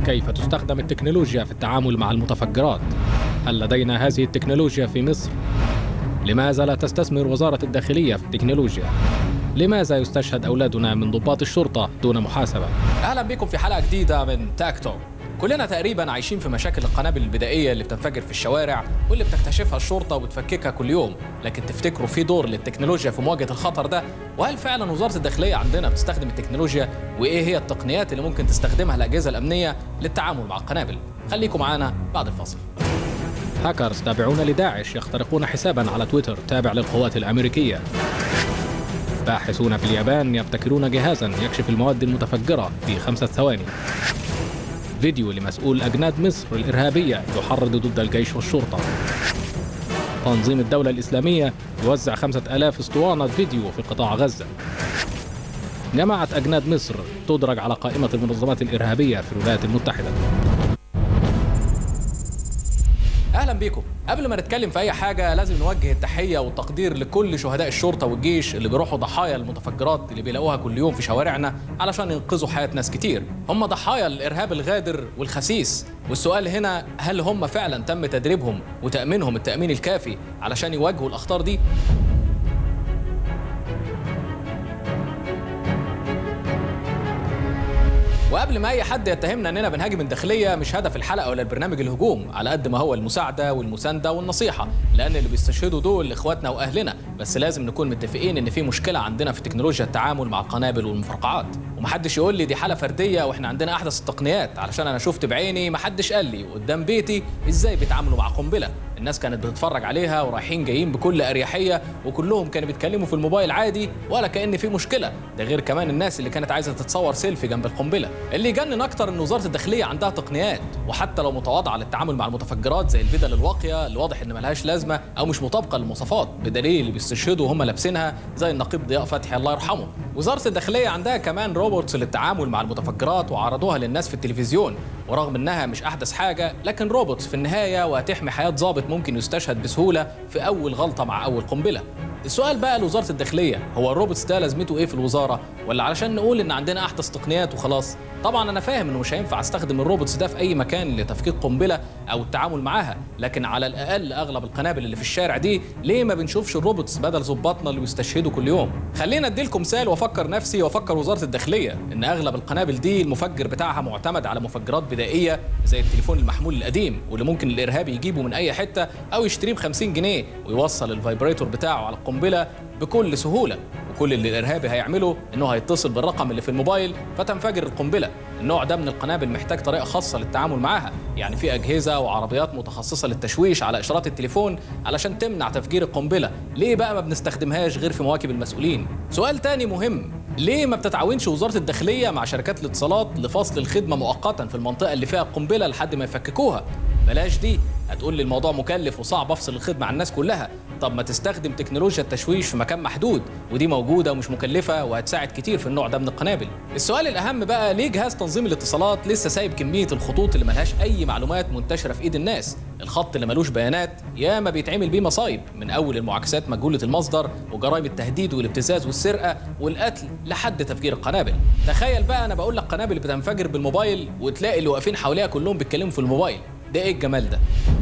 كيف تستخدم التكنولوجيا في التعامل مع المتفجرات هل لدينا هذه التكنولوجيا في مصر لماذا لا تستثمر وزاره الداخليه في التكنولوجيا لماذا يستشهد اولادنا من ضباط الشرطه دون محاسبه اهلا بكم في حلقه جديده من تاك توك كلنا تقريبا عايشين في مشاكل القنابل البدائيه اللي بتنفجر في الشوارع واللي بتكتشفها الشرطه وبتفككها كل يوم لكن تفتكروا في دور للتكنولوجيا في مواجهه الخطر ده وهل فعلا وزاره الداخليه عندنا بتستخدم التكنولوجيا وايه هي التقنيات اللي ممكن تستخدمها الاجهزه الامنيه للتعامل مع القنابل خليكم معانا بعد الفاصل هاكرز تابعون لداعش يخترقون حسابا على تويتر تابع للقوات الامريكيه باحثون في اليابان يبتكرون جهازا يكشف المواد المتفجره في خمسه ثواني فيديو لمسؤول أجناد مصر الإرهابية يحرض ضد الجيش والشرطة تنظيم الدولة الإسلامية يوزع خمسة ألاف اسطوانة فيديو في قطاع غزة جماعة أجناد مصر تدرج على قائمة المنظمات الإرهابية في الولايات المتحدة اهلا بيكم قبل ما نتكلم في اي حاجه لازم نوجه التحيه والتقدير لكل شهداء الشرطه والجيش اللي بيروحوا ضحايا المتفجرات اللي بيلاقوها كل يوم في شوارعنا علشان ينقذوا حياه ناس كتير هم ضحايا الارهاب الغادر والخسيس والسؤال هنا هل هم فعلا تم تدريبهم وتامينهم التامين الكافي علشان يواجهوا الاخطار دي وقبل ما اي حد يتهمنا اننا بنهاجم الداخليه مش هدف الحلقه ولا البرنامج الهجوم على قد ما هو المساعده والمسانده والنصيحه لان اللي بيستشهدوا دول اخواتنا واهلنا بس لازم نكون متفقين ان في مشكله عندنا في تكنولوجيا التعامل مع القنابل والمفرقعات ومحدش يقول لي دي حاله فرديه واحنا عندنا احدث التقنيات علشان انا شفت بعيني محدش قال لي قدام بيتي ازاي بيتعاملوا مع قنبله الناس كانت بتتفرج عليها ورايحين جايين بكل اريحيه وكلهم كانوا بيتكلموا في الموبايل عادي ولا كان في مشكله ده غير كمان الناس اللي كانت عايزه تتصور سيلفي جنب القنبله اللي يجنن اكتر ان وزاره الداخليه عندها تقنيات وحتى لو متواضعه للتعامل مع المتفجرات زي البدل الواقيه اللي واضح ان ملهاش لازمه او مش مطابقه للمواصفات بدليل اللي بيستشهدوا وهم لابسينها زي النقيب ضياء فتحي الله يرحمه وزاره الداخليه عندها كمان روبوتس للتعامل مع المتفجرات وعرضوها للناس في التلفزيون ورغم انها مش احدث حاجه لكن روبوتس في النهايه وهتحمي حياه ضابط ممكن يستشهد بسهوله في اول غلطه مع اول قنبله السؤال بقى لوزاره الداخليه هو الروبوتس ده لازمته ايه في الوزاره ولا علشان نقول ان عندنا احدث تقنيات وخلاص طبعا انا فاهم انه مش هينفع استخدم الروبوتس ده في اي مكان لتفكيك قنبله او التعامل معاها لكن على الاقل اغلب القنابل اللي في الشارع دي ليه ما بنشوفش الروبوتس بدل ظباطنا اللي بيستشهدوا كل يوم خلينا اديلكم مثال وافكر نفسي وافكر وزاره الداخليه ان اغلب القنابل دي المفجر بتاعها معتمد على مفجرات بدائيه زي التليفون المحمول القديم واللي ممكن الارهابي يجيبه من اي حته او يشتريه ب 50 جنيه ويوصل الفايبريتور بتاعه على القنبله بكل سهوله وكل اللي الارهابي هيعمله انه هيتصل بالرقم اللي في الموبايل فتنفجر القنبله النوع ده من القنابل محتاج طريقه خاصه للتعامل معاها يعني في اجهزه وعربيات متخصصه للتشويش على اشارات التليفون علشان تمنع تفجير القنبله ليه بقى ما بنستخدمهاش غير في مواكب المسؤولين سؤال تاني مهم ليه ما بتتعاونش وزاره الداخليه مع شركات الاتصالات لفصل الخدمه مؤقتا في المنطقه اللي فيها القنبله لحد ما يفككوها بلاش دي هتقول لي الموضوع مكلف وصعب افصل الخدمه عن الناس كلها طب ما تستخدم تكنولوجيا التشويش في مكان محدود ودي موجوده ومش مكلفه وهتساعد كتير في النوع ده من القنابل السؤال الاهم بقى ليه جهاز تنظيم الاتصالات لسه سايب كميه الخطوط اللي ملهاش اي معلومات منتشره في ايد الناس الخط اللي ملوش بيانات ياما بيتعمل بيه مصايب من اول المعاكسات مجهوله المصدر وجرائم التهديد والابتزاز والسرقه والقتل لحد تفجير القنابل تخيل بقى انا بقول لك قنابل بتنفجر بالموبايل وتلاقي اللي واقفين حواليها كلهم بيتكلموا في الموبايل ده ايه الجمال ده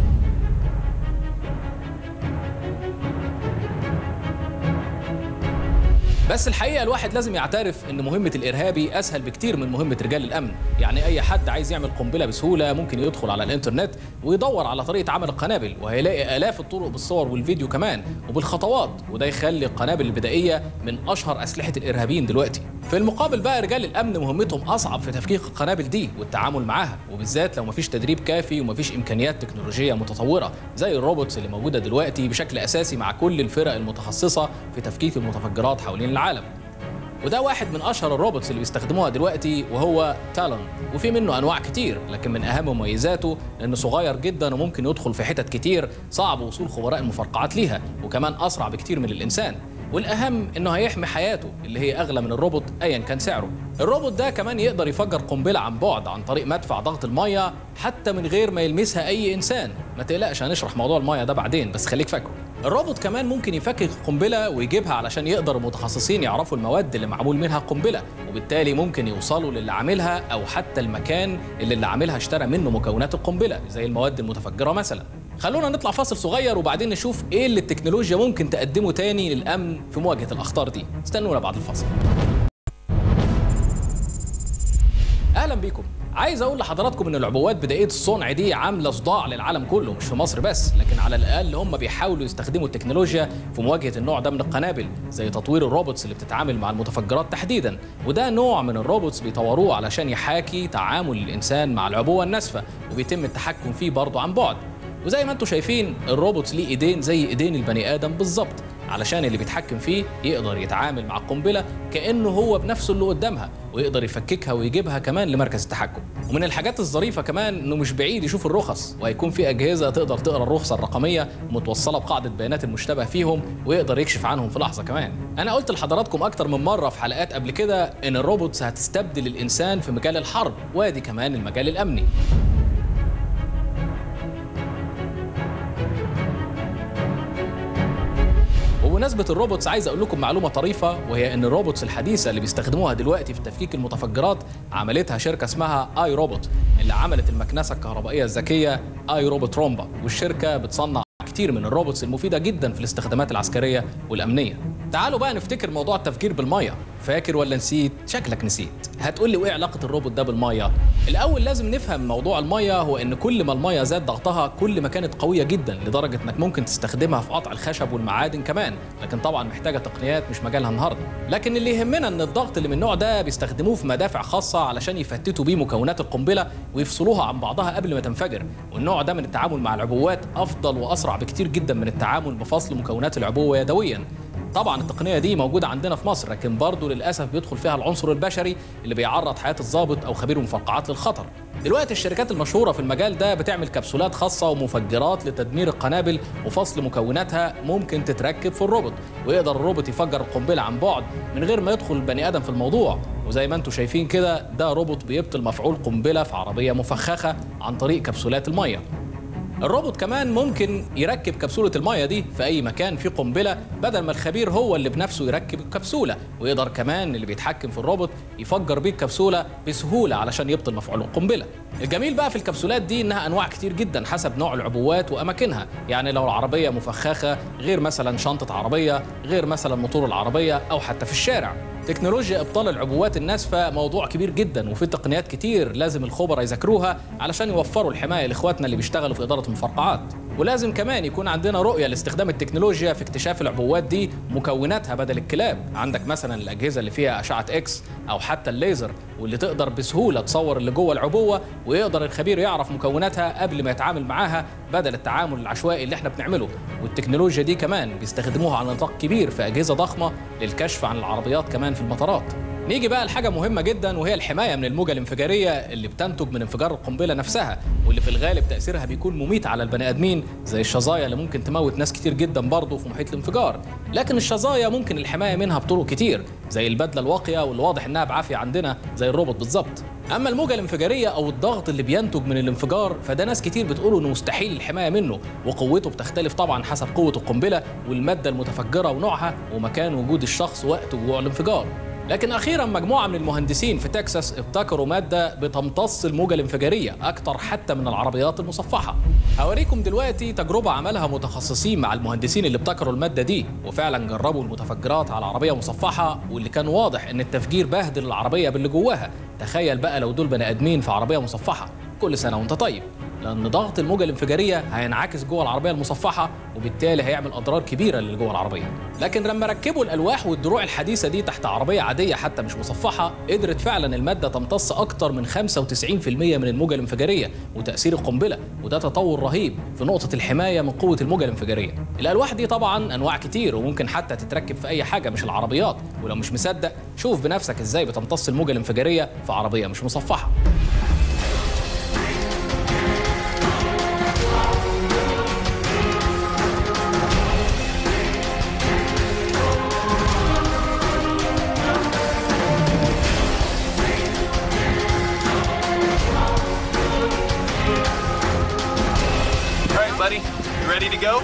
بس الحقيقه الواحد لازم يعترف ان مهمه الارهابي اسهل بكتير من مهمه رجال الامن يعني اي حد عايز يعمل قنبله بسهوله ممكن يدخل على الانترنت ويدور على طريقه عمل القنابل وهيلاقي الاف الطرق بالصور والفيديو كمان وبالخطوات وده يخلي القنابل البدائيه من اشهر اسلحه الارهابيين دلوقتي في المقابل بقى رجال الامن مهمتهم اصعب في تفكيك القنابل دي والتعامل معاها وبالذات لو مفيش تدريب كافي ومفيش امكانيات تكنولوجيه متطوره زي الروبوتس اللي موجوده دلوقتي بشكل اساسي مع كل الفرق المتخصصه في تفكيك المتفجرات حوالين العالم وده واحد من اشهر الروبوتس اللي بيستخدموها دلوقتي وهو تالون وفي منه انواع كتير لكن من اهم مميزاته انه صغير جدا وممكن يدخل في حتت كتير صعب وصول خبراء المفرقعات ليها وكمان اسرع بكتير من الانسان والاهم انه هيحمي حياته اللي هي اغلى من الروبوت ايا كان سعره الروبوت ده كمان يقدر يفجر قنبله عن بعد عن طريق مدفع ضغط الميه حتى من غير ما يلمسها اي انسان ما تقلقش هنشرح موضوع المايه ده بعدين بس خليك فاكره الروبوت كمان ممكن يفكك قنبله ويجيبها علشان يقدر المتخصصين يعرفوا المواد اللي معمول منها القنبله وبالتالي ممكن يوصلوا للي عاملها او حتى المكان اللي اللي عاملها اشترى منه مكونات القنبله زي المواد المتفجره مثلا خلونا نطلع فاصل صغير وبعدين نشوف ايه اللي التكنولوجيا ممكن تقدمه تاني للامن في مواجهه الاخطار دي استنونا بعد الفاصل اهلا بيكم عايز اقول لحضراتكم ان العبوات بدائيه الصنع دي عامله صداع للعالم كله مش في مصر بس لكن على الاقل هم بيحاولوا يستخدموا التكنولوجيا في مواجهه النوع ده من القنابل زي تطوير الروبوتس اللي بتتعامل مع المتفجرات تحديدا وده نوع من الروبوتس بيطوروه علشان يحاكي تعامل الانسان مع العبوه الناسفه وبيتم التحكم فيه برضه عن بعد وزي ما انتم شايفين الروبوت ليه ايدين زي ايدين البني ادم بالظبط علشان اللي بيتحكم فيه يقدر يتعامل مع القنبله كانه هو بنفسه اللي قدامها ويقدر يفككها ويجيبها كمان لمركز التحكم ومن الحاجات الظريفه كمان انه مش بعيد يشوف الرخص وهيكون في اجهزه تقدر تقرا الرخصه الرقميه متوصله بقاعده بيانات المشتبه فيهم ويقدر يكشف عنهم في لحظه كمان انا قلت لحضراتكم اكتر من مره في حلقات قبل كده ان الروبوتس هتستبدل الانسان في مجال الحرب وادي كمان المجال الامني وبمناسبة الروبوتس عايز اقول لكم معلومة طريفة وهي ان الروبوتس الحديثة اللي بيستخدموها دلوقتي في تفكيك المتفجرات عملتها شركة اسمها اي روبوت اللي عملت المكنسة الكهربائية الذكية اي روبوت رومبا والشركة بتصنع كتير من الروبوتس المفيدة جدا في الاستخدامات العسكرية والأمنية تعالوا بقى نفتكر موضوع التفجير بالمية فاكر ولا نسيت؟ شكلك نسيت هتقول لي وايه علاقة الروبوت ده بالمية؟ الأول لازم نفهم موضوع المية هو إن كل ما المية زاد ضغطها كل ما كانت قوية جدا لدرجة إنك ممكن تستخدمها في قطع الخشب والمعادن كمان لكن طبعا محتاجة تقنيات مش مجالها النهاردة لكن اللي يهمنا إن الضغط اللي من النوع ده بيستخدموه في مدافع خاصة علشان يفتتوا بيه مكونات القنبلة ويفصلوها عن بعضها قبل ما تنفجر والنوع ده من التعامل مع العبوات أفضل وأسرع بكتير جدا من التعامل بفصل مكونات العبوة يدويا طبعا التقنيه دي موجوده عندنا في مصر لكن برضه للاسف بيدخل فيها العنصر البشري اللي بيعرض حياه الضابط او خبير المفرقعات للخطر دلوقتي الشركات المشهوره في المجال ده بتعمل كبسولات خاصه ومفجرات لتدمير القنابل وفصل مكوناتها ممكن تتركب في الروبوت ويقدر الروبوت يفجر القنبله عن بعد من غير ما يدخل البني ادم في الموضوع وزي ما انتم شايفين كده ده روبوت بيبطل مفعول قنبله في عربيه مفخخه عن طريق كبسولات الميه الروبوت كمان ممكن يركب كبسولة المية دي في أي مكان فيه قنبلة بدل ما الخبير هو اللي بنفسه يركب الكبسولة ويقدر كمان اللي بيتحكم في الروبوت يفجر بيه الكبسولة بسهولة علشان يبطل مفعول القنبلة الجميل بقى في الكبسولات دي إنها أنواع كتير جدا حسب نوع العبوات وأماكنها يعني لو العربية مفخخة غير مثلا شنطة عربية غير مثلا موتور العربية أو حتى في الشارع تكنولوجيا ابطال العبوات الناسفه موضوع كبير جدا وفي تقنيات كتير لازم الخبراء يذاكروها علشان يوفروا الحمايه لاخواتنا اللي بيشتغلوا في اداره المفرقعات ولازم كمان يكون عندنا رؤيه لاستخدام التكنولوجيا في اكتشاف العبوات دي مكوناتها بدل الكلاب عندك مثلا الاجهزه اللي فيها اشعه اكس او حتى الليزر واللي تقدر بسهوله تصور اللي جوه العبوه ويقدر الخبير يعرف مكوناتها قبل ما يتعامل معاها بدل التعامل العشوائي اللي احنا بنعمله والتكنولوجيا دي كمان بيستخدموها على نطاق كبير في اجهزه ضخمه للكشف عن العربيات كمان في المطارات نيجي بقى لحاجة مهمة جدا وهي الحماية من الموجة الانفجارية اللي بتنتج من انفجار القنبلة نفسها واللي في الغالب تأثيرها بيكون مميت على البني آدمين زي الشظايا اللي ممكن تموت ناس كتير جدا برضه في محيط الانفجار لكن الشظايا ممكن الحماية منها بطرق كتير زي البدلة الواقية واللي واضح إنها بعافية عندنا زي الروبوت بالظبط أما الموجة الانفجارية أو الضغط اللي بينتج من الانفجار فده ناس كتير بتقولوا إنه مستحيل الحماية منه وقوته بتختلف طبعا حسب قوة القنبلة والمادة المتفجرة ونوعها ومكان وجود الشخص وقت وقوع الانفجار لكن اخيرا مجموعه من المهندسين في تكساس ابتكروا ماده بتمتص الموجه الانفجاريه اكتر حتى من العربيات المصفحه هوريكم دلوقتي تجربه عملها متخصصين مع المهندسين اللي ابتكروا الماده دي وفعلا جربوا المتفجرات على عربيه مصفحه واللي كان واضح ان التفجير بهدل العربيه باللي جواها تخيل بقى لو دول بني ادمين في عربيه مصفحه كل سنه وانت طيب لان ضغط الموجه الانفجاريه هينعكس جوه العربيه المصفحه وبالتالي هيعمل اضرار كبيره للي جوه العربيه لكن لما ركبوا الالواح والدروع الحديثه دي تحت عربيه عاديه حتى مش مصفحه قدرت فعلا الماده تمتص اكتر من 95% من الموجه الانفجاريه وتاثير القنبله وده تطور رهيب في نقطه الحمايه من قوه الموجه الانفجاريه الالواح دي طبعا انواع كتير وممكن حتى تتركب في اي حاجه مش العربيات ولو مش مصدق شوف بنفسك ازاي بتمتص الموجه الانفجاريه في عربيه مش مصفحه You ready to go?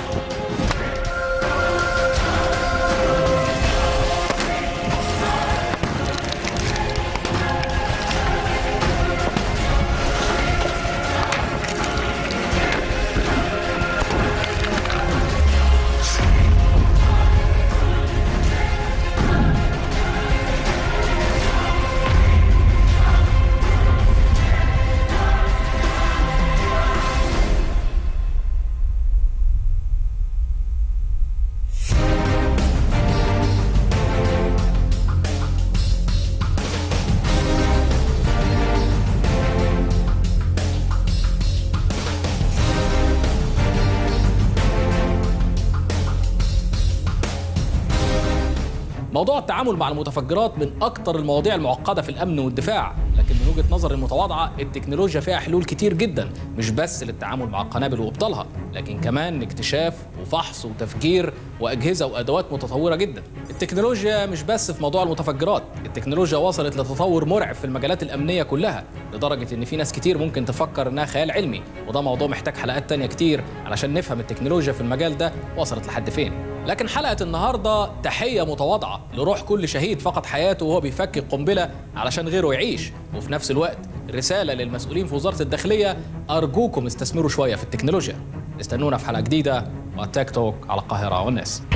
موضوع التعامل مع المتفجرات من أكثر المواضيع المعقدة في الأمن والدفاع لكن من وجهة نظري المتواضعة التكنولوجيا فيها حلول كتير جدا مش بس للتعامل مع القنابل وإبطالها لكن كمان اكتشاف وفحص وتفجير وأجهزة وأدوات متطورة جدا التكنولوجيا مش بس في موضوع المتفجرات التكنولوجيا وصلت لتطور مرعب في المجالات الأمنية كلها لدرجة إن في ناس كتير ممكن تفكر إنها خيال علمي وده موضوع محتاج حلقات تانية كتير علشان نفهم التكنولوجيا في المجال ده وصلت لحد فين لكن حلقة النهاردة تحية متواضعة لروح كل شهيد فقد حياته وهو بيفكك قنبلة علشان غيره يعيش وفي نفس الوقت رسالة للمسؤولين في وزارة الداخلية أرجوكم استثمروا شوية في التكنولوجيا استنونا في حلقة جديدة وتيك توك على القاهرة والناس